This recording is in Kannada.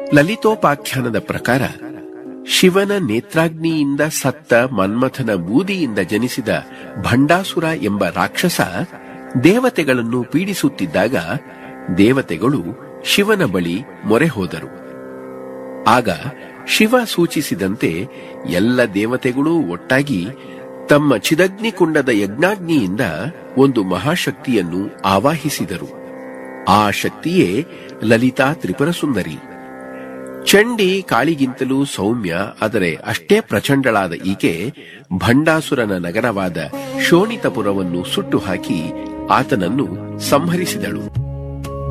ಲಲಿತೋಪಾಖ್ಯಾನದ ಪ್ರಕಾರ ಶಿವನ ನೇತ್ರಾಗ್ನಿಯಿಂದ ಸತ್ತ ಮನ್ಮಥನ ಬೂದಿಯಿಂದ ಜನಿಸಿದ ಭಂಡಾಸುರ ಎಂಬ ರಾಕ್ಷಸ ದೇವತೆಗಳನ್ನು ಪೀಡಿಸುತ್ತಿದ್ದಾಗ ದೇವತೆಗಳು ಶಿವನ ಬಳಿ ಮೊರೆ ಹೋದರು ಆಗ ಶಿವ ಸೂಚಿಸಿದಂತೆ ಎಲ್ಲ ದೇವತೆಗಳೂ ಒಟ್ಟಾಗಿ ತಮ್ಮ ಚಿದಗ್ನಿಕುಂಡದ ಯಜ್ಞಾಗ್ನಿಯಿಂದ ಒಂದು ಮಹಾಶಕ್ತಿಯನ್ನು ಆವಾಹಿಸಿದರು ಆ ಶಕ್ತಿಯೇ ಲಲಿತಾ ತ್ರಿಪುರ ಸುಂದರಿ ಚಂಡಿ ಕಾಳಿಗಿಂತಲೂ ಸೌಮ್ಯ ಆದರೆ ಅಷ್ಟೇ ಪ್ರಚಂಡಳಾದ ಈಕೆ ಭಂಡಾಸುರನ ನಗರವಾದ ಶೋಣಿತಪುರವನ್ನು ಸುಟ್ಟು ಹಾಕಿ ಆತನನ್ನು ಸಂಹರಿಸಿದಳು